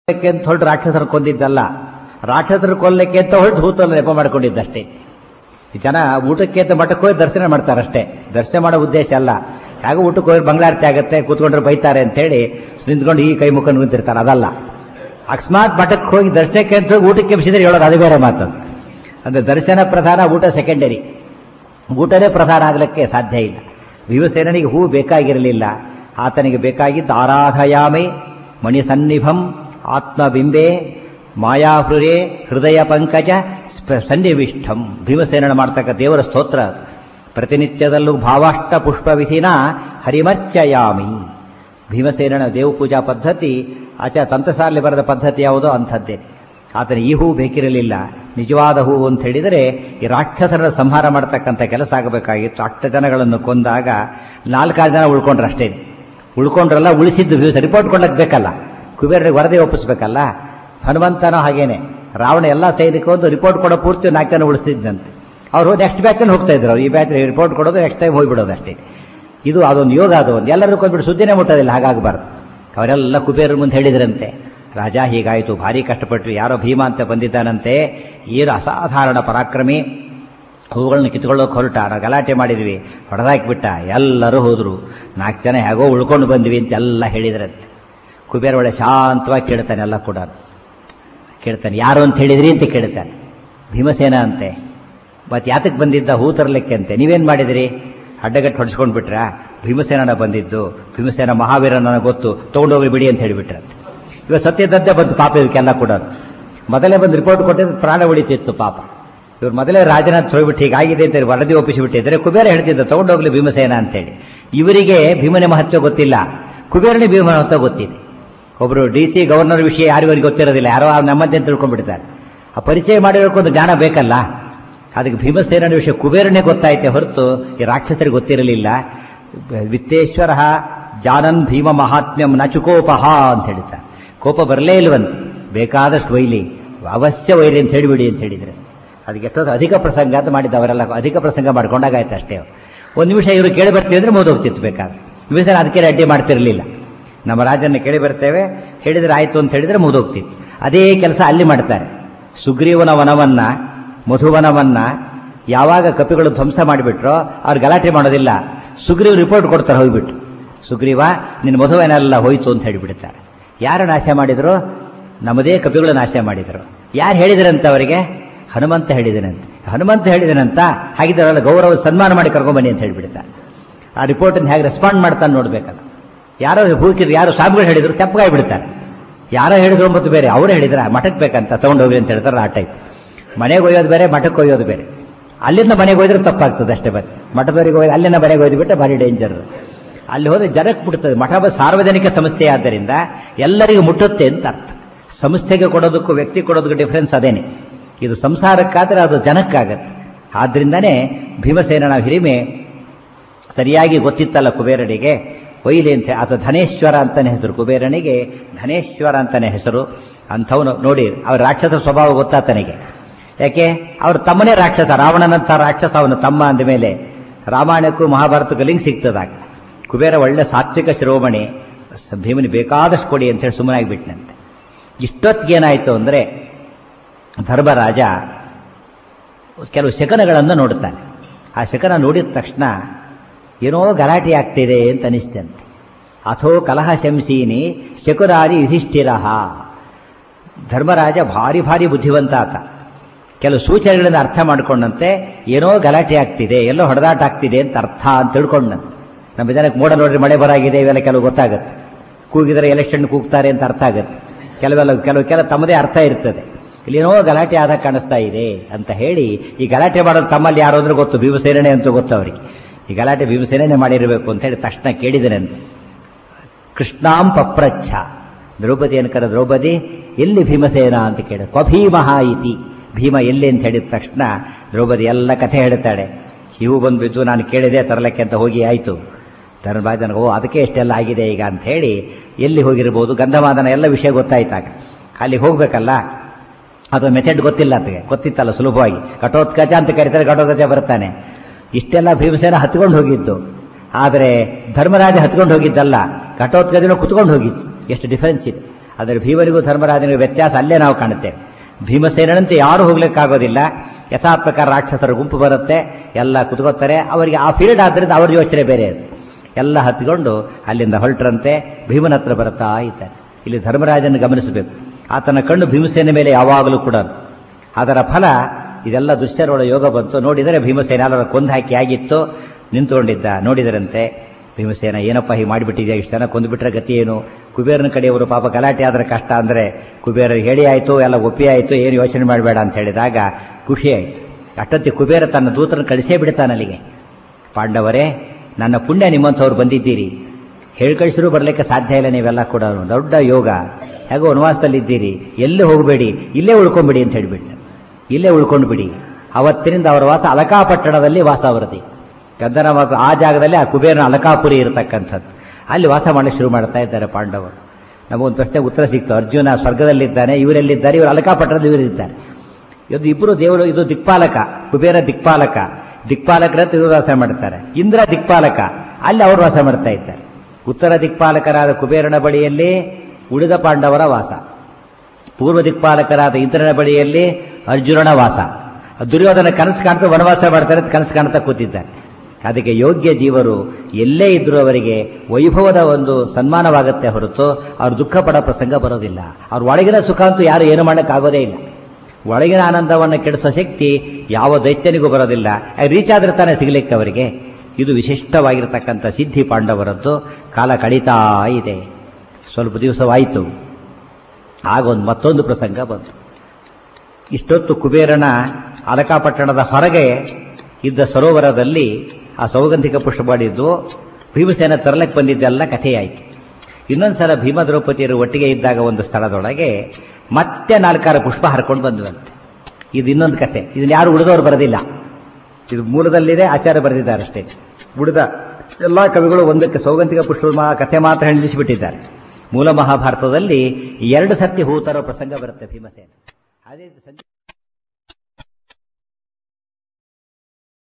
ಕೊಲ್ಲಕ್ಕೆ ಅಂತ ಹೊರಟು ರಾಕ್ಷಸರು ಕೊಂದಿದ್ದಲ್ಲ ರಾಕ್ಷಸರು ಕೊಲ್ಲಕ್ಕೆ ಅಂತ ಹೊರಟು ಹೂತಲ್ಲಿ ನೆಪ ಮಾಡ್ಕೊಂಡಿದ್ದಷ್ಟೇ ಈ ಜನ ಊಟಕ್ಕೆ ಅಂತ ಮಠಕ್ಕೆ ಹೋಗಿ ದರ್ಶನ ಮಾಡ್ತಾರಷ್ಟೇ ದರ್ಶನ ಮಾಡೋ ಉದ್ದೇಶ ಅಲ್ಲ ಹೇಗೋ ಊಟಕ್ಕೆ ಹೋಗಿ ಬಂಗ್ಲಾರತಿ ಆಗುತ್ತೆ ಕೂತ್ಕೊಂಡ್ರೆ ಬೈತಾರೆ ಅಂತೇಳಿ ನಿಂತ್ಕೊಂಡು ಈ ಕೈ ಮುಖ ನಿಂತಿರ್ತಾರೆ ಅದಲ್ಲ ಅಕಸ್ಮಾತ್ ಮಠಕ್ಕೆ ಹೋಗಿ ದರ್ಶನಕ್ಕೆ ಅಂತ ಹೋಗಿ ಊಟಕ್ಕೆ ಎಬ್ಸಿದ್ರೆ ಹೇಳೋದು ಅದು ಬೇರೆ ಮಾತು ಅಂದ್ರೆ ದರ್ಶನ ಪ್ರಧಾನ ಊಟ ಸೆಕೆಂಡರಿ ಊಟನೇ ಪ್ರಧಾನ ಆಗಲಿಕ್ಕೆ ಸಾಧ್ಯ ಇಲ್ಲ ಭೀಮಸೇನಿಗೆ ಹೂ ಬೇಕಾಗಿರಲಿಲ್ಲ ಆತನಿಗೆ ಬೇಕಾಗಿದ್ದು ಆರಾಧಯಾಮೆ ಮಣಿಸನ್ನಿಭಂ ಆತ್ಮಬಿಂಬೆ ಮಾಯಾಹೃರೇ ಹೃದಯ ಪಂಕಜ ಸ್ಪ- ಸನ್ನಿವಿಷ್ಟಂ ಭೀಮಸೇನ ಮಾಡ್ತಕ್ಕ ದೇವರ ಸ್ತೋತ್ರ ಅದು. ಪ್ರತಿನಿತ್ಯದಲ್ಲೂ ಭಾವಾಷ್ಟ ಪುಷ್ಪ ವಿಧಿನ ಹರಿಮರ್ಚಯಾಮಿ ಭೀಮಸೇನನ ದೇವ ಪೂಜಾ ಪದ್ಧತಿ ಆಚ ತಂತ್ರಸಾಲಿ ಬರೆದ ಪದ್ಧತಿ ಯಾವುದೋ ಅಂಥದ್ದೇ ಆತನ ಈ ಹೂ ಬೇಕಿರಲಿಲ್ಲ ನಿಜವಾದ ಹೂವು ಅಂತ ಹೇಳಿದರೆ ಈ ರಾಕ್ಷಸರ ಸಂಹಾರ ಮಾಡ್ತಕ್ಕಂಥ ಕೆಲಸ ಆಗಬೇಕಾಗಿತ್ತು ಅಷ್ಟ ಜನಗಳನ್ನು ಕೊಂದಾಗ ನಾಲ್ಕಾರು ಜನ ಉಳ್ಕೊಂಡ್ರು ಅಷ್ಟೇ ಉಳ್ಕೊಂಡ್ರಲ್ಲ ಉಳಿಸಿದ್ದು ವ್ಯೂಸ್ ರಿಪೋರ್ಟ್ ಕೊಡ್ಲಕ್ಕೆ ಬೇಕಲ್ಲ ಕುಬೇರನಿಗೆ ವರದಿ ಒಪ್ಪಿಸ್ಬೇಕಲ್ಲ ಹನುಮಂತನೋ ಹಾಗೇನೆ ರಾವಣ ಎಲ್ಲ ಸೈನಿಕರು ರಿಪೋರ್ಟ್ ಕೊಡೋ ಪೂರ್ತಿ ನಾಲ್ಕು ಜನ ಉಳಿಸ್ತಿದ್ದಂತೆ ಅವರು ನೆಕ್ಸ್ಟ್ ಬ್ಯಾಚಲ್ಲಿ ಹೋಗ್ತಾ ಇದ್ರು ಈ ಬ್ಯಾಚ್ ರಿಪೋರ್ಟ್ ಕೊಡೋದು ನೆಕ್ಸ್ಟ್ ಟೈಮ್ ಹೋಗ್ಬಿಡೋದು ಅಷ್ಟೇ ಇದು ಅದೊಂದು ಯೋಗ ಅದು ಒಂದು ಎಲ್ಲರೂ ಕೊಂಡ್ಬಿಟ್ಟು ಸುದ್ದಿನೇ ಮುಟ್ಟೋದಿಲ್ಲ ಹಾಗಾಗಬಾರ್ದು ಅವರೆಲ್ಲ ಕುಬೇರ ಮುಂದೆ ಹೇಳಿದ್ರಂತೆ ರಾಜ ಹೀಗಾಯಿತು ಭಾರಿ ಕಷ್ಟಪಟ್ಟರು ಯಾರೋ ಭೀಮ ಅಂತ ಬಂದಿದ್ದಾನಂತೆ ಏನು ಅಸಾಧಾರಣ ಪರಾಕ್ರಮಿ ಹೂಗಳನ್ನ ಕಿತ್ಕೊಳ್ಳೋಕೆ ಹೊರಟ ನಾವು ಗಲಾಟೆ ಮಾಡಿದ್ವಿ ಹೊಡೆದಾಕ್ಬಿಟ್ಟ ಎಲ್ಲರೂ ಹೋದರು ನಾಲ್ಕು ಜನ ಹೇಗೋ ಉಳ್ಕೊಂಡು ಬಂದ್ವಿ ಅಂತ ಎಲ್ಲ ಹೇಳಿದ್ರಂತೆ ಕುಬೇರ ಒಳ್ಳೆ ಶಾಂತವಾಗಿ ಕೇಳ್ತಾನೆ ಎಲ್ಲ ಕೂಡ ಕೇಳ್ತಾನೆ ಯಾರು ಅಂತ ಹೇಳಿದ್ರಿ ಅಂತ ಕೇಳ್ತಾನೆ ಭೀಮಸೇನ ಅಂತೆ ಮತ್ತೆ ಯಾತಕ್ಕೆ ಬಂದಿದ್ದ ಹೂ ತರಲಿಕ್ಕೆ ಅಂತೆ ನೀವೇನು ಮಾಡಿದಿರಿ ಅಡ್ಡಗಟ್ಟು ಹೊಡ್ಸ್ಕೊಂಡು ಬಿಟ್ರಾ ಭೀಮಸೇನ ಬಂದಿದ್ದು ಭೀಮಸೇನ ಮಹಾವೀರ ನನಗೆ ಗೊತ್ತು ತೊಗೊಂಡೋಗ್ರಿ ಬಿಡಿ ಅಂತ ಹೇಳಿಬಿಟ್ರಂತೆ ಇವಾಗ ಸತ್ಯದಂತೆ ಬಂತು ಪಾಪ ಇವಕ್ಕೆಲ್ಲ ಕೂಡ ಮೊದಲೇ ಬಂದು ರಿಪೋರ್ಟ್ ಕೊಟ್ಟಿದ್ದು ಪ್ರಾಣ ಉಳಿತಿತ್ತು ಪಾಪ ಇವ್ರು ಮೊದಲೇ ರಾಜನಾಥ್ ಹೋಗ್ಬಿಟ್ಟು ಹೀಗಾಗಿದೆ ಅಂತ ವರದಿ ಒಪ್ಪಿಸಿಬಿಟ್ಟಿದ್ರೆ ಕುಬೇರ ಹೇಳ್ತಿದ್ದ ತಗೊಂಡೋಗ್ಲಿ ಭೀಮಸೇನ ಅಂತೇಳಿ ಇವರಿಗೆ ಭೀಮನ ಮಹತ್ವ ಗೊತ್ತಿಲ್ಲ ಕುಬೇರನೇ ಭೀಮ ಮಹತ್ವ ಗೊತ್ತಿದೆ ಒಬ್ರು ಡಿ ಸಿ ಗವರ್ನರ್ ವಿಷಯ ಯಾರಿವರಿಗೆ ಗೊತ್ತಿರೋದಿಲ್ಲ ಯಾರೋ ನಮ್ಮಂತೆ ಅಂತ ತಿಳ್ಕೊಂಡ್ಬಿಡ್ತಾರೆ ಆ ಪರಿಚಯ ಮಾಡಿರೋಕ್ಕೊಂದು ಜ್ಞಾನ ಬೇಕಲ್ಲ ಅದಕ್ಕೆ ಭೀಮಸೇನ ವಿಷಯ ಕುಬೇರನೇ ಗೊತ್ತಾಯ್ತೆ ಹೊರತು ಈ ರಾಕ್ಷಸರಿಗೆ ಗೊತ್ತಿರಲಿಲ್ಲ ವಿತ್ತೇಶ್ವರ ಜಾನನ್ ಭೀಮ ಮಹಾತ್ಮ್ಯಂ ನಚುಕೋಪಹ ಅಂತ ಹೇಳ್ತಾರೆ ಕೋಪ ಬರಲೇ ಇಲ್ವಂತೆ ಬೇಕಾದಷ್ಟು ಒಯ್ಲಿ ಅವಶ್ಯ ಒಯ್ಲಿ ಅಂತ ಹೇಳಿಬಿಡಿ ಅಂತ ಹೇಳಿದ್ರೆ ಅದಕ್ಕೆ ಎಷ್ಟೊಂದು ಅಧಿಕ ಪ್ರಸಂಗ ಅಂತ ಮಾಡಿದ್ದು ಅವರೆಲ್ಲ ಅಧಿಕ ಪ್ರಸಂಗ ಮಾಡ್ಕೊಂಡಾಗಾಯ್ತು ಅಷ್ಟೇ ಒಂದು ನಿಮಿಷ ಇವರು ಕೇಳಿ ಬರ್ತೀವಿ ಅಂದ್ರೆ ಮುಗಿದೋಗ್ತಿತ್ತು ಬೇಕಾದ್ರೆ ನಿಮಿಷ ಅದಕ್ಕೆ ಅಡ್ಡಿ ಮಾಡ್ತಿರಲಿಲ್ಲ ನಮ್ಮ ರಾಜನ ಕೇಳಿ ಬರ್ತೇವೆ ಹೇಳಿದ್ರೆ ಆಯ್ತು ಅಂತ ಹೇಳಿದ್ರೆ ಮುಗಿದೋಗ್ತಿತ್ತು ಅದೇ ಕೆಲಸ ಅಲ್ಲಿ ಮಾಡ್ತಾರೆ ಸುಗ್ರೀವನ ವನವನ್ನ ಮಧುವನವನ್ನ ಯಾವಾಗ ಕಪಿಗಳು ಧ್ವಂಸ ಮಾಡಿಬಿಟ್ರೋ ಅವ್ರು ಗಲಾಟೆ ಮಾಡೋದಿಲ್ಲ ಸುಗ್ರೀವ್ ರಿಪೋರ್ಟ್ ಕೊಡ್ತಾರೆ ಹೋಗ್ಬಿಟ್ಟು ಸುಗ್ರೀವ ನಿನ್ನ ಮಧುವನೆಲ್ಲ ಹೋಯ್ತು ಅಂತ ಹೇಳಿಬಿಡ್ತಾರೆ ಯಾರು ನಾಶ ಮಾಡಿದ್ರು ನಮ್ಮದೇ ಕಪಿಗಳು ನಾಶ ಮಾಡಿದ್ರು ಯಾರು ಹೇಳಿದ್ರಂತ ಅವರಿಗೆ ಹನುಮಂತ ಹೇಳಿದನಂತೆ ಹನುಮಂತ ಹೇಳಿದನಂತ ಹಾಗಿದ್ದಾರಲ್ಲ ಗೌರವ ಸನ್ಮಾನ ಮಾಡಿ ಕರ್ಕೊಂಬನ್ನಿ ಅಂತ ಹೇಳಿಬಿಡ್ತಾರೆ ಆ ರಿಪೋರ್ಟನ್ನು ಹೇಗೆ ರೆಸ್ಪಾಂಡ್ ಮಾಡ್ತಾನೆ ನೋಡ್ಬೇಕಲ್ಲ ಯಾರೋ ಹೂಕಿದ್ರು ಯಾರು ಸ್ವಾಮಿಗಳು ಹೇಳಿದ್ರು ತೆಪ್ಪಗಾಯಿ ಬಿಡ್ತಾರೆ ಯಾರೋ ಹೇಳಿದ್ರು ಮತ್ತು ಬೇರೆ ಅವರು ಹೇಳಿದ್ರ ಮಠಕ್ಕೆ ಬೇಕಂತ ತಗೊಂಡೋಗ್ರಿ ಅಂತ ಹೇಳ್ತಾರೆ ಆ ಟೈಪ್ ಮನೆಗೆ ಒಯ್ಯೋದು ಬೇರೆ ಮಠಕ್ಕೆ ಒಯ್ಯೋದು ಬೇರೆ ಅಲ್ಲಿಂದ ಮನೆಗೆ ಹೋದ್ರೆ ತಪ್ಪಾಗ್ತದೆ ಅಷ್ಟೇ ಬರೀ ಮಠದವರೆಗೆ ಹೋಗಿ ಅಲ್ಲಿಂದ ಮನೆಗೆ ಒಯ್ದು ಬಿಟ್ಟರೆ ಭಾರಿ ಡೇಂಜರ್ ಅಲ್ಲಿ ಹೋದ್ರೆ ಜನಕ್ಕೆ ಮುಟ್ತದೆ ಮಠ ಬ- ಸಾರ್ವಜನಿಕ ಸಂಸ್ಥೆ ಆದ್ದರಿಂದ ಎಲ್ಲರಿಗೂ ಮುಟ್ಟುತ್ತೆ ಅಂತ ಅರ್ಥ ಸಂಸ್ಥೆಗೆ ಕೊಡೋದಕ್ಕೂ ವ್ಯಕ್ತಿ ಕೊಡೋದಕ್ಕೂ ಡಿಫರೆನ್ಸ್ ಅದೇನೆ ಇದು ಸಂಸಾರಕ್ಕಾದ್ರೆ ಅದು ಜನಕ್ಕಾಗತ್ತೆ ಆದ್ರಿಂದನೇ ಭೀಮಸೇನನ ಹಿರಿಮೆ ಸರಿಯಾಗಿ ಗೊತ್ತಿತ್ತಲ್ಲ ಕುಬೇರನಿಗೆ ಒಯ್ಲಿ ಅಂತ ಆತ ಧನೇಶ್ವರ ಅಂತಾನೆ ಹೆಸರು ಕುಬೇರನಿಗೆ ಧನೇಶ್ವರ ಅಂತಾನೆ ಹೆಸರು ಅಂಥವನು ನೋಡಿ ಅವ್ರ ರಾಕ್ಷಸ ಸ್ವಭಾವ ಗೊತ್ತಾತನಿಗೆ ಯಾಕೆ ಅವ್ರ ತಮ್ಮನೇ ರಾಕ್ಷಸ ರಾವಣನಂತ ರಾಕ್ಷಸ ಅವನು ತಮ್ಮ ಅಂದ ಮೇಲೆ ರಾಮಾಯಣಕ್ಕೂ ಮಹಾಭಾರತಕ್ಕೂ ಲಿಂಕ್ ಸಿಗ್ತದಾಗ ಕುಬೇರ ಒಳ್ಳೆ ಸಾತ್ವಿಕ ಶಿರೋಮಣಿ ಸ- ಭೀಮನಿ ಬೇಕಾದಷ್ಟು ಕೊಡಿ ಅಂತ ಹೇಳಿ ಸುಮ್ಮನಾಗಿ ಬಿಟ್ಟನಂತೆ ಇಷ್ಟೊತ್ತಿಗೇನಾಯಿತು ಅಂದರೆ ಧರ್ಮರಾಜ ಕೆಲವು ಶಕನಗಳನ್ನು ನೋಡುತ್ತಾನೆ ಆ ಶಕನ ನೋಡಿದ ತಕ್ಷಣ ಏನೋ ಗಲಾಟೆ ಆಗ್ತಿದೆ ಅಂತ ಅನಿಸ್ತಂತೆ ಅಥೋ ಕಲಹ ಶಂಸೀನಿ ಶಕುರಾರಿ ಯುಧಿಷ್ಠಿರಃ ಧರ್ಮರಾಜ ಭಾರಿ ಭಾರಿ ಬುದ್ಧಿವಂತ ಆತ ಕೆಲವು ಸೂಚನೆಗಳಿಂದ ಅರ್ಥ ಮಾಡ್ಕೊಂಡಂತೆ ಏನೋ ಗಲಾಟೆ ಆಗ್ತಿದೆ ಎಲ್ಲೋ ಹೊಡೆದಾಟ ಆಗ್ತಿದೆ ಅಂತ ಅರ್ಥ ಅಂತ ತಿಳ್ಕೊಂಡಂತೆ ನಮ್ಮ ಜನಕ್ಕೆ ಮೋಡ ನೋಡ್ರಿ ಮಳೆ ಬರಾಗಿದೆ ಇವೆಲ್ಲ ಕೆಲವು ಗೊತ್ತಾಗುತ್ತೆ ಕೂಗಿದರೆ ಎಲೆಕ್ಷನ್ ಕೂಗ್ತಾರೆ ಅಂತ ಅರ್ಥ ಆಗುತ್ತೆ ಕೆಲವೆಲ್ಲ ಕೆಲವು ಕೆಲ ತಮ್ಮದೇ ಅರ್ಥ ಇರ್ತದೆ ಇಲ್ಲೇನೋ ಗಲಾಟೆ ಆದಾಗ ಕಾಣಿಸ್ತಾ ಇದೆ ಅಂತ ಹೇಳಿ ಈ ಗಲಾಟೆ ಮಾಡೋದು ತಮ್ಮಲ್ಲಿ ಯಾರು ಅಂದ್ರೆ ಗೊತ್ತು ಭೀಮಸೇನೆ ಅಂತ ಗೊತ್ತು ಅವರಿಗೆ ಈ ಗಲಾಟೆ ಭೀಮಸೇನೆ ಮಾಡಿರಬೇಕು ಅಂತ ಹೇಳಿ ತಕ್ಷಣ ಕೇಳಿದನಂತೆ ಕೃಷ್ಣಾಂ ಪಪ್ರಚ್ಛ ದ್ರೌಪದಿ ಅನ್ಕರ ದ್ರೌಪದಿ ಎಲ್ಲಿ ಭೀಮಸೇನ ಅಂತ ಕೇಳ ಕ್ವಭೀಮಃ ಇತಿ ಭೀಮ ಎಲ್ಲಿ ಅಂತ ಹೇಳಿದ ತಕ್ಷಣ ದ್ರೌಪದಿ ಎಲ್ಲ ಕಥೆ ಹೇಳ್ತಾಳೆ ಇವು ಬಂದು ಬಿದ್ದು ನಾನು ಕೇಳಿದೆ ತರಲಕ್ಕೆ ಅಂತ ಹೋಗಿ ಆಯಿತು ಧರ್ಮರಾಜ ನನಗೆ ಓ ಅದಕ್ಕೆ ಎಷ್ಟೆಲ್ಲ ಆಗಿದೆ ಈಗ ಅಂತ ಹೇಳಿ ಎಲ್ಲಿ ಹೋಗಿರ್ಬೋದು ಗಂಧಮಾದನ ಎಲ್ಲ ವಿಷಯ ಗೊತ್ತಾಯ್ತಾಗ ಅಲ್ಲಿ ಹೋಗ್ಬೇಕಲ್ಲ ಅದು ಮೆಥಡ್ ಗೊತ್ತಿಲ್ಲ ಅದಕ್ಕೆ ಗೊತ್ತಿತ್ತಲ್ಲ ಸುಲಭವಾಗಿ ಘಟೋತ್ಕಚ ಅಂತ ಕರೀತಾರೆ ಘಟೋತ್ಕಚ ಬರ್ತಾನೆ ಇಷ್ಟೆಲ್ಲ ಭೀಮಸೇನ ಹತ್ಕೊಂಡು ಹೋಗಿದ್ದು ಆದರೆ ಧರ್ಮರಾಜ ಹತ್ಕೊಂಡು ಹೋಗಿದ್ದಲ್ಲ ಘಟೋತ್ಕಚನ ಕುತ್ಕೊಂಡು ಹೋಗಿದ್ದು ಎಷ್ಟು ಡಿಫರೆನ್ಸ್ ಇದೆ ಆದರೆ ಭೀಮನಿಗೂ ಧರ್ಮರಾಜನಿಗೂ ವ್ಯತ್ಯಾಸ ಅಲ್ಲೇ ನಾವು ಕಾಣುತ್ತೇವೆ ಭೀಮಸೇನಂತೆ ಯಾರು ಹೋಗ್ಲಿಕ್ಕಾಗೋದಿಲ್ಲ ಯಥಾತ್ಮಕ ರಾಕ್ಷಸರ ಗುಂಪು ಬರುತ್ತೆ ಎಲ್ಲ ಕುತ್ಕೋತಾರೆ ಅವರಿಗೆ ಆ ಫೀಲ್ಡ್ ಆದ್ದರಿಂದ ಅವ್ರ ಯೋಚನೆ ಬೇರೆ ಅದು ಎಲ್ಲ ಹತ್ಕೊಂಡು ಅಲ್ಲಿಂದ ಹೊರಟ್ರಂತೆ ಭೀಮನ ಹತ್ರ ಬರುತ್ತಾ ಇದ್ದಾರೆ ಇಲ್ಲಿ ಧರ್ಮರಾಜನ ಗಮನಿಸಬೇಕು ಆತನ ಕಣ್ಣು ಭೀಮಸೇನ ಮೇಲೆ ಯಾವಾಗಲೂ ಕೂಡ ಅದರ ಫಲ ಇದೆಲ್ಲ ದುಶ್ಚರೋಳ ಯೋಗ ಬಂತು ನೋಡಿದರೆ ಭೀಮಸೇನ ಅವರ ಕೊಂದು ಹಾಕಿ ಆಗಿತ್ತು ನಿಂತುಕೊಂಡಿದ್ದ ನೋಡಿದರಂತೆ ಭೀಮಸೇನ ಏನಪ್ಪ ಹೀಗೆ ಮಾಡಿಬಿಟ್ಟಿದ್ಯಾ ಇಷ್ಟು ಜನ ಕೊಂದುಬಿಟ್ರೆ ಗತಿ ಏನು ಕುಬೇರನ ಕಡೆಯವರು ಪಾಪ ಗಲಾಟೆ ಆದ್ರೆ ಕಷ್ಟ ಅಂದರೆ ಕುಬೇರ ಹೇಳಿ ಆಯಿತು ಎಲ್ಲ ಒಪ್ಪಿ ಆಯಿತು ಏನು ಯೋಚನೆ ಮಾಡಬೇಡ ಅಂತ ಹೇಳಿದಾಗ ಖುಷಿ ಆಯಿತು ಅಷ್ಟೊತ್ತಿ ಕುಬೇರ ತನ್ನ ದೂತರನ್ನು ಕಳಿಸೇ ಬಿಡ್ತಾನೆ ಅಲ್ಲಿಗೆ ಪಾಂಡವರೇ ನನ್ನ ಪುಣ್ಯ ನಿಮ್ಮಂಥವ್ರು ಬಂದಿದ್ದೀರಿ ಹೇಳಿ ಕಳಿಸಿದ್ರು ಬರಲಿಕ್ಕೆ ಸಾಧ್ಯ ಇಲ್ಲ ನೀವೆಲ್ಲ ಕೂಡ ದೊಡ್ಡ ಯೋಗ ಹೇಗೋ ವನವಾಸದಲ್ಲಿದ್ದೀರಿ ಎಲ್ಲೇ ಹೋಗಬೇಡಿ ಇಲ್ಲೇ ಉಳ್ಕೊಂಬಿಡಿ ಅಂತ ಹೇಳಿಬಿಟ್ಟು ಇಲ್ಲೇ ಉಳ್ಕೊಂಡು ಬಿಡಿ ಅವತ್ತಿನಿಂದ ಅವರ ವಾಸ ಅಲಕಾಪಟ್ಟಣದಲ್ಲಿ ವಾಸ ಅವರದಿ ಗಂಧನ ಮಗ ಆ ಜಾಗದಲ್ಲಿ ಆ ಕುಬೇರನ ಅಲಕಾಪುರಿ ಇರತಕ್ಕಂಥದ್ದು ಅಲ್ಲಿ ವಾಸ ಮಾಡಲಿಕ್ಕೆ ಶುರು ಮಾಡ್ತಾ ಇದ್ದಾರೆ ಪಾಂಡವರು ನಮಗೊಂದು ಪ್ರಶ್ನೆ ಉತ್ತರ ಸಿಕ್ತು ಅರ್ಜುನ ಸ್ವರ್ಗದಲ್ಲಿದ್ದಾನೆ ಇವರೆಲ್ಲಿದ್ದಾರೆ ಇವರು ಅಲಕಾಪಟ್ಟಣದಲ್ಲಿ ಇವರಿದ್ದಾರೆ ಇದು ಇಬ್ಬರು ದೇವರು ಇದು ದಿಕ್ಪಾಲಕ ಕುಬೇರ ದಿಕ್ಪಾಲಕ ದಿಕ್ಪಾಲಕರ ಇವರು ವಾಸ ಮಾಡ್ತಾರೆ ಇಂದ್ರ ದಿಕ್ಪಾಲಕ ಅಲ್ಲಿ ಅವರು ವಾಸ ಮಾಡ್ತಾ ಇದ್ದಾರೆ ಉತ್ತರ ದಿಕ್ಪಾಲಕರಾದ ಕುಬೇರನ ಬಳಿಯಲ್ಲಿ ಉಳಿದ ಪಾಂಡವರ ವಾಸ ಪೂರ್ವ ದಿಕ್ಪಾಲಕರಾದ ಇಂದ್ರನ ಬಳಿಯಲ್ಲಿ ಅರ್ಜುನನ ವಾಸ ದುರ್ಯೋಧನ ಕನಸು ಕಾಣ್ತಾ ವನವಾಸ ಮಾಡ್ತಾರೆ ಅಂತ ಕನಸು ಕಾಣ್ತಾ ಕೂತಿದ್ದಾರೆ ಅದಕ್ಕೆ ಯೋಗ್ಯ ಜೀವರು ಎಲ್ಲೇ ಇದ್ರೂ ಅವರಿಗೆ ವೈಭವದ ಒಂದು ಸನ್ಮಾನವಾಗುತ್ತೆ ಹೊರತು ಅವ್ರು ದುಃಖ ಪಡೋ ಪ್ರಸಂಗ ಬರೋದಿಲ್ಲ ಅವ್ರ ಒಳಗಿನ ಸುಖ ಅಂತೂ ಯಾರು ಏನು ಮಾಡೋಕ್ಕಾಗೋದೇ ಇಲ್ಲ ಒಳಗಿನ ಆನಂದವನ್ನು ಕೆಡಿಸೋ ಶಕ್ತಿ ಯಾವ ದೈತ್ಯನಿಗೂ ಬರೋದಿಲ್ಲ ರೀಚ್ ಆದ್ರೆ ತಾನೇ ಸಿಗಲಿಕ್ಕೆ ಅವರಿಗೆ ಇದು ವಿಶಿಷ್ಟವಾಗಿರತಕ್ಕಂಥ ಸಿದ್ಧಿ ಪಾಂಡವರದ್ದು ಕಾಲ ಕಳೀತಾ ಇದೆ ಸ್ವಲ್ಪ ದಿವಸವಾಯಿತು ಆಗೊಂದು ಮತ್ತೊಂದು ಪ್ರಸಂಗ ಬಂತು ಇಷ್ಟೊತ್ತು ಕುಬೇರನ ಅಲಕಾಪಟ್ಟಣದ ಹೊರಗೆ ಇದ್ದ ಸರೋವರದಲ್ಲಿ ಆ ಸೌಗಂಧಿಕ ಪುಷ್ಪ ಮಾಡಿದ್ದು ಭೀಮಸೇನ ತರಲಕ್ಕೆ ಬಂದಿದ್ದೆಲ್ಲ ಕಥೆಯಾಯಿತು ಇನ್ನೊಂದ್ಸಲ ಭೀಮ ದ್ರೌಪದಿಯರು ಒಟ್ಟಿಗೆ ಇದ್ದಾಗ ಒಂದು ಸ್ಥಳದೊಳಗೆ ಮತ್ತೆ ನಾಲ್ಕಾರು ಪುಷ್ಪ ಹರ್ಕೊಂಡು ಬಂದ್ವಂತೆ ಇದು ಇನ್ನೊಂದು ಕಥೆ ಇದನ್ನ ಯಾರು ಉಳಿದವರು ಬರೆದಿಲ್ಲ ಇದು ಮೂಲದಲ್ಲಿದೆ ಆಚಾರ್ಯ ಬರೆದಿದ್ದಾರೆ ಅಷ್ಟೇ ಉಳಿದ ಎಲ್ಲಾ ಕವಿಗಳು ಒಂದಕ್ಕೆ ಸೌಗಂಧಿಕ ಪುಷ್ಪ ಕಥೆ ಮಾತ್ರ ನಿಲ್ಲಿಸಿಬಿಟ್ಟಿದ್ದಾರೆ ಮೂಲ ಮಹಾಭಾರತದಲ್ಲಿ ಎರಡು ಸರ್ತಿ ಹೂ ತರೋ ಪ್ರಸಂಗ ಬರುತ್ತೆ ಭೀಮಸೇನ ಅದೇ ಸಂಜೆ